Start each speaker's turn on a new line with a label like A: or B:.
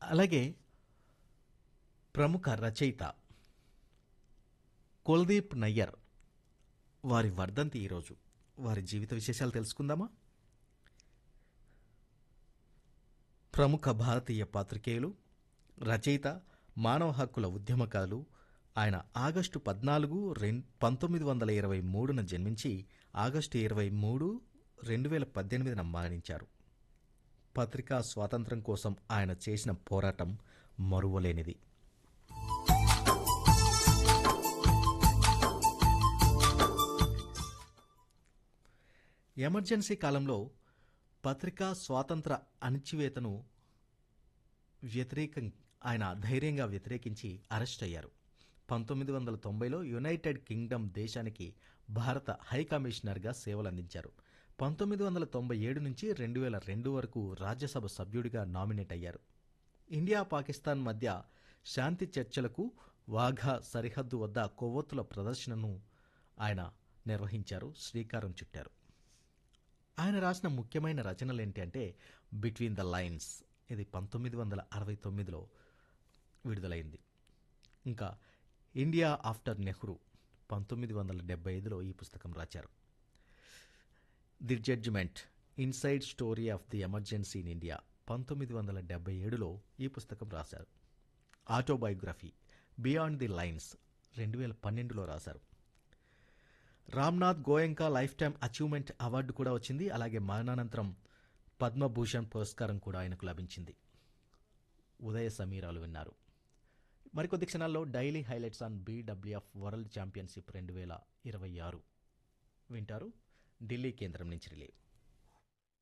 A: అలాగే ప్రముఖ రచయిత కుల్దీప్ నయ్యర్ వారి వర్ధంతి ఈరోజు వారి జీవిత విశేషాలు తెలుసుకుందామా ప్రముఖ భారతీయ పాత్రికేయులు రచయిత మానవ హక్కుల ఉద్యమకాలు ఆయన ఆగస్టు పద్నాలుగు రెం పంతొమ్మిది వందల ఇరవై మూడున జన్మించి ఆగస్టు ఇరవై మూడు రెండు వేల పద్దెనిమిదిన మరణించారు పత్రికా స్వాతంత్రం కోసం ఆయన చేసిన పోరాటం మరువలేనిది ఎమర్జెన్సీ కాలంలో పత్రికా స్వాతంత్ర అణచివేతను వ్యతిరేకం ఆయన ధైర్యంగా వ్యతిరేకించి అరెస్ట్ అయ్యారు పంతొమ్మిది వందల తొంభైలో యునైటెడ్ కింగ్డమ్ దేశానికి భారత హై కమిషనర్గా సేవలందించారు పంతొమ్మిది వందల తొంభై ఏడు నుంచి రెండు వేల రెండు వరకు రాజ్యసభ సభ్యుడిగా నామినేట్ అయ్యారు ఇండియా పాకిస్తాన్ మధ్య శాంతి చర్చలకు వాఘా సరిహద్దు వద్ద కొవ్వొత్తుల ప్రదర్శనను ఆయన నిర్వహించారు శ్రీకారం చుట్టారు ఆయన రాసిన ముఖ్యమైన రచనలు ఏంటి అంటే బిట్వీన్ ద లైన్స్ ఇది పంతొమ్మిది వందల అరవై తొమ్మిదిలో విడుదలైంది ఇంకా ఇండియా ఆఫ్టర్ నెహ్రూ పంతొమ్మిది వందల డెబ్బై ఐదులో ఈ పుస్తకం రాశారు the judgment inside story of the emergency in India పంతొమ్మిది వందల డెబ్బై ఏడులో ఈ పుస్తకం రాశారు ఆటోబయోగ్రఫీ బియాండ్ ది లైన్స్ రెండు వేల పన్నెండులో రాశారు Ramnath Goenka lifetime achievement award కూడా వచ్చింది అలాగే మరణానంతరం పద్మభూషణ్ పురస్కారం కూడా ఆయనకు లభించింది ఉదయ సమీరాలు విన్నారు మరికొద్ది క్షణాల్లో daily highlights on BWF world championship రెండు వేల ఇరవై ఆరు వింటారు ఢిల్లీ కేంద్రం నుంచి రిలే